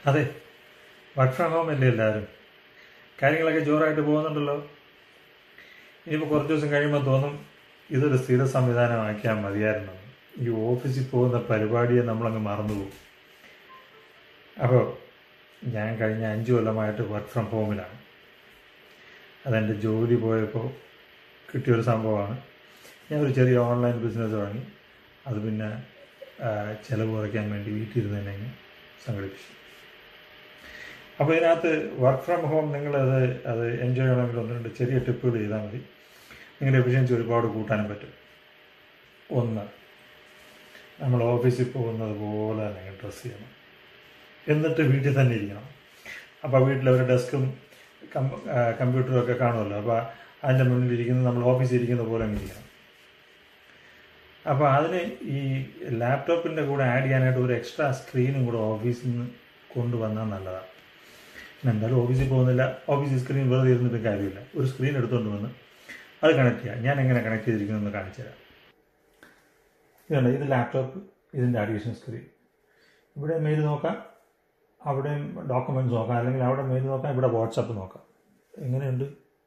അതെ work from home അല്ലേ എല്ലാവരും കാര്യങ്ങളൊക്കെ ജോറായിട്ട് പോകുന്നുണ്ടല്ലോ ഇനിയിപ്പോൾ കുറച്ച് ദിവസം കഴിയുമ്പോൾ തോന്നും ഇതൊരു സ്ഥിര സംവിധാനമാക്കിയാൽ മതിയായിരുന്നു ഈ ഓഫീസിൽ പോകുന്ന പരിപാടിയെ നമ്മളങ്ങ് മറന്നുപോകും അപ്പോൾ ഞാൻ കഴിഞ്ഞ അഞ്ച് കൊല്ലമായിട്ട് വർക്ക് ഫ്രം ഹോമിലാണ് അതെൻ്റെ ജോലി പോയപ്പോൾ കിട്ടിയൊരു സംഭവമാണ് ഞാൻ ഒരു ചെറിയ ഓൺലൈൻ ബിസിനസ് തുടങ്ങി അത് പിന്നെ ആ, ചിലവ് കുറയ്ക്കാൻ വേണ്ടി വീട്ടിലിരുന്ന് തന്നെ അങ്ങ് സംഘടിപ്പിച്ചു അപ്പോൾ ഇതിനകത്ത് വർക്ക് ഫ്രം ഹോം നിങ്ങളത് അത് എൻജോയ് ചെയ്യണമെങ്കിൽ ഒന്ന് രണ്ട് ചെറിയ ടിപ്പുകൾ ചെയ്താൽ മതി നിങ്ങളുടെ എഫിഷ്യൻസി ഒരുപാട് കൂട്ടാനും പറ്റും ഒന്ന് നമ്മൾ ഓഫീസിൽ പോകുന്നത് പോലെ തന്നെ ഡ്രസ്സ് ചെയ്യണം എന്നിട്ട് വീട്ടിൽ തന്നെ ഇരിക്കണം അപ്പോൾ വീട്ടിൽ ഒരു ഡെസ്കും കമ്പ്യൂട്ടറും ഒക്കെ കാണുമല്ലോ അപ്പോൾ അതിൻ്റെ മുന്നിൽ ഇരിക്കുന്നത് നമ്മൾ ഓഫീസിൽ ഇരിക്കുന്ന പോലെ അങ്ങ് ഇരിക്കണം അപ്പോൾ അതിന് ഈ ലാപ്ടോപ്പിൻ്റെ കൂടെ ആഡ് ചെയ്യാനായിട്ട് ഒരു എക്സ്ട്രാ സ്ക്രീനും കൂടെ ഓഫീസിൽ നിന്ന് കൊണ്ടുവന്നാൽ നല്ലതാണ് ഞാൻ എന്തായാലും ഓഫീസിൽ പോകുന്നില്ല ഓഫീസിൽ സ്ക്രീൻ വെറുതെ ഇരുന്നിട്ട് കാര്യമില്ല ഒരു സ്ക്രീൻ എടുത്തുകൊണ്ട് വന്ന് അത് കണക്ട് ചെയ്യാം ഞാൻ എങ്ങനെ കണക്ട് ചെയ്തിരിക്കുന്നതെന്ന് കാണിച്ചു തരാം ഇതുണ്ട് ഇത് ലാപ്ടോപ്പ് ഇതിൻ്റെ അഡീഷണൽ സ്ക്രീൻ ഇവിടെ മെയിൽ നോക്കാം അവിടെയും ഡോക്യുമെൻറ്റ്സ് നോക്കാം അല്ലെങ്കിൽ അവിടെ മെയിൽ നോക്കാം ഇവിടെ വാട്സപ്പ് നോക്കാം എങ്ങനെയുണ്ട്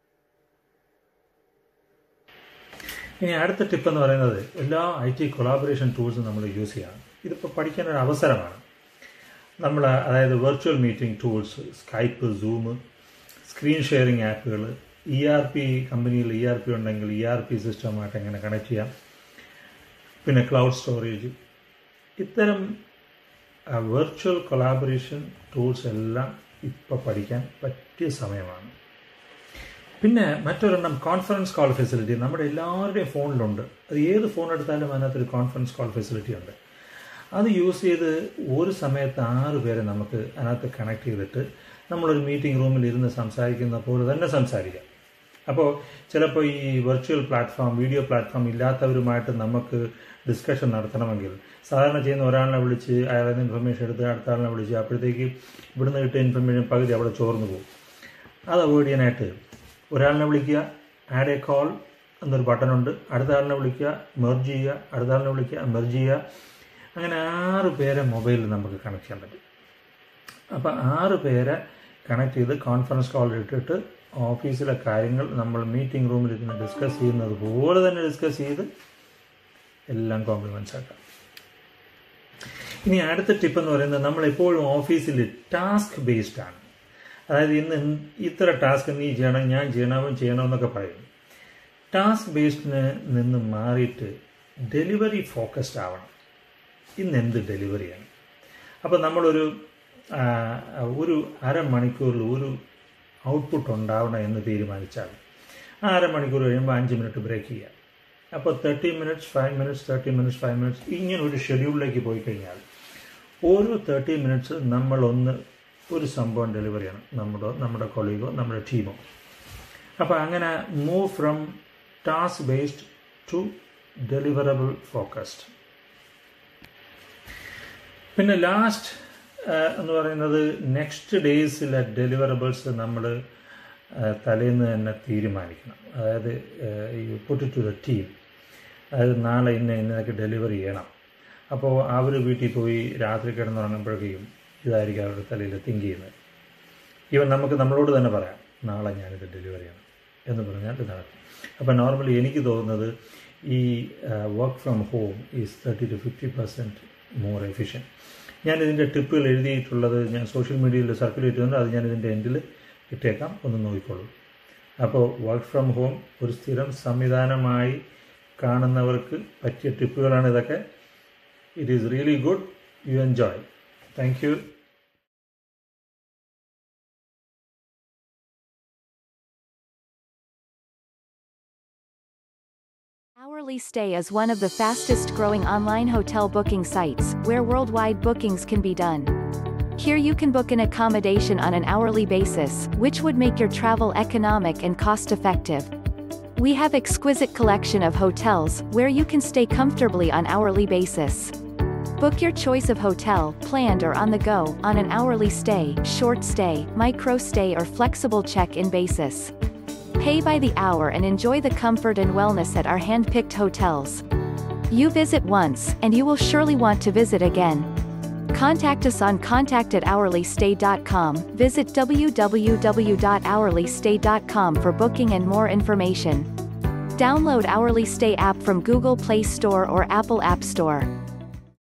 ഇനി അടുത്ത ടിപ്പ് എന്ന് പറയുന്നത് എല്ലാ ഐ ടി കൊളാബറേഷൻ ടൂൾസും നമ്മൾ യൂസ് ചെയ്യണം ഇതിപ്പോൾ പഠിക്കാൻ ഒരു അവസരമാണ് നമ്മൾ അതായത് virtual meeting tools Skype Zoom screen sharing ആപ്പുകൾ ഇ ആർ പി കമ്പനിയിൽ ഇ ആർ പി ഉണ്ടെങ്കിൽ ഇ ആർ പി സിസ്റ്റമായിട്ട് എങ്ങനെ കണക്ട് ചെയ്യാം പിന്നെ ക്ലൗഡ് സ്റ്റോറേജ് ഇത്തരം വെർച്വൽ കൊളാബറേഷൻ ടൂൾസ് എല്ലാം ഇപ്പോൾ പഠിക്കാൻ പറ്റിയ സമയമാണ് പിന്നെ മറ്റൊരെണ്ണം കോൺഫറൻസ് കോൾ ഫെസിലിറ്റി നമ്മുടെ എല്ലാവരുടെയും ഫോണിലുണ്ട് അത് ഏത് ഫോൺ എടുത്താലും അതിനകത്തൊരു കോൺഫറൻസ് കോൾ ഫെസിലിറ്റി ഉണ്ട് അത് യൂസ് ചെയ്ത് ഒരു സമയത്ത് ആറ് പേരെ നമുക്ക് അതിനകത്ത് കണക്ട് ചെയ്തിട്ട് നമ്മളൊരു മീറ്റിംഗ് റൂമിൽ ഇരുന്ന് സംസാരിക്കുന്ന പോലെ തന്നെ സംസാരിക്കാം അപ്പോൾ ചിലപ്പോൾ ഈ വെർച്വൽ പ്ലാറ്റ്ഫോം വീഡിയോ പ്ലാറ്റ്ഫോം ഇല്ലാത്തവരുമായിട്ട് നമുക്ക് ഡിസ്കഷൻ നടത്തണമെങ്കിൽ സാധാരണ ചെയ്യുന്ന ഒരാളിനെ വിളിച്ച് അയാളുടെ ഇൻഫർമേഷൻ എടുത്ത് അടുത്ത ആളിനെ വിളിച്ച് അപ്പോഴത്തേക്ക് ഇവിടുന്ന് കിട്ടിയ ഇൻഫർമേഷൻ പകുതി അവിടെ ചോർന്നു പോകും അത് അവോയ്ഡ് ചെയ്യാനായിട്ട് ഒരാളിനെ വിളിക്കുക ആഡ് എ കോൾ എന്നൊരു ബട്ടണുണ്ട് അടുത്ത ആളിനെ വിളിക്കുക മെർജ് ചെയ്യുക അടുത്ത ആളിനെ വിളിക്കുക മെർജ് ചെയ്യുക അങ്ങനെ ആറ് പേരെ മൊബൈലിൽ നമുക്ക് കണക്ട് ചെയ്യാൻ പറ്റും അപ്പോൾ ആറ് പേരെ കണക്ട് ചെയ്ത് കോൺഫറൻസ് കോൾ ഇട്ടിട്ട് ഓഫീസിലെ കാര്യങ്ങൾ നമ്മൾ മീറ്റിംഗ് റൂമിൽ ഇരുന്ന് ഡിസ്കസ് ചെയ്യുന്നത് പോലെ തന്നെ ഡിസ്കസ് ചെയ്ത് എല്ലാം കോംപ്ലിമെൻറ്റ്സ് ആക്കാം ഇനി അടുത്ത ടിപ്പ് എന്ന് പറയുന്നത് നമ്മൾ എപ്പോഴും ഓഫീസിൽ ടാസ്ക് ബേസ്ഡ് ആണ് അതായത് ഇന്ന് ഇത്ര ടാസ്ക് നീ ചെയ്യണം ഞാൻ ചെയ്യണം അവൻ ചെയ്യണം എന്നൊക്കെ പറയും ടാസ്ക് ബേസ്ഡിന് നിന്ന് മാറിയിട്ട് ഡെലിവറി ഫോക്കസ്ഡ് ആവണം ഇന്ന് എന്ത് ഡെലിവറിയാണ് അപ്പോൾ നമ്മളൊരു ആ, ഒരു അരമണിക്കൂറിൽ ഒരു ഔട്ട്പുട്ട് ഉണ്ടാവണം എന്ന് തീരുമാനിച്ചാൽ ആ അരമണിക്കൂർ കഴിയുമ്പോൾ അഞ്ച് മിനിറ്റ് ബ്രേക്ക് ചെയ്യാം അപ്പോൾ thirty minutes five minutes thirty minutes five minutes ഇങ്ങനെ ഒരു ഷെഡ്യൂളിലേക്ക് പോയി കഴിഞ്ഞാൽ ഓരോ തേർട്ടി മിനിറ്റ്സ് നമ്മളൊന്ന് ഒരു സംഭവം ഡെലിവറി ചെയ്യണം നമ്മുടെ നമ്മുടെ കൊളീഗോ നമ്മുടെ ടീമോ അപ്പോൾ അങ്ങനെ move from task based to deliverable focused പിന്നെ ലാസ്റ്റ് എന്ന് പറയുന്നത് നെക്സ്റ്റ് ഡേയ്സിലെ ഡെലിവറബിൾസ് നമ്മൾ തലേന്ന് തന്നെ തീരുമാനിക്കണം അതായത് ഈ പുട്ട് ടു ദ ടീം അതായത് നാളെ ഇന്ന ഇന്നതൊക്കെ ഡെലിവറി ചെയ്യണം അപ്പോൾ അവർ വീട്ടിൽ പോയി രാത്രി കിടന്നുറങ്ങുമ്പോഴേക്കും ഇതായിരിക്കും അവരുടെ തലയിൽ തിങ്ക് ചെയ്യുന്നത് ഈവൻ നമുക്ക് നമ്മളോട് തന്നെ പറയാം നാളെ ഞാനിത് ഡെലിവറി ചെയ്യണം എന്ന് പറഞ്ഞാൽ ഇത് നടക്കും അപ്പോൾ നോർമലി എനിക്ക് തോന്നുന്നത് ഈ work from home is thirty to fifty percent more efficient ഞാൻ ഇതിൻ്റെ ടിപ്പുകൾ എഴുതിയിട്ടുള്ളത് ഞാൻ സോഷ്യൽ മീഡിയയിൽ സർക്കുലേറ്റ് ചെയ്യുന്നുണ്ട് അത് ഞാൻ ഇതിൻ്റെ എൻഡിൽ ഇട്ടേക്കാം ഒന്ന് നോക്കിക്കോളൂ അപ്പോൾ വർക്ക് ഫ്രം ഹോം ഒരു സ്ഥിരം സംവിധാനമായി കാണുന്നവർക്ക് പറ്റിയ ടിപ്പുകളാണ് ഇതൊക്കെ it is really good you enjoy thank you Hourly Stay is one of the fastest growing online hotel booking sites, where worldwide bookings can be done. Here you can book an accommodation on an hourly basis, which would make your travel economic and cost effective. We have exquisite collection of hotels, where you can stay comfortably on hourly basis. Book your choice of hotel, planned or on the go, on an hourly stay, short stay, micro stay or flexible check-in basis. Pay by the hour and enjoy the comfort and wellness at our hand-picked hotels. You visit once, and you will surely want to visit again. Contact us on contact at hourlystay.com. Visit www.hourlystay.com for booking and more information. Download Hourly Stay app from Google Play Store or Apple App Store.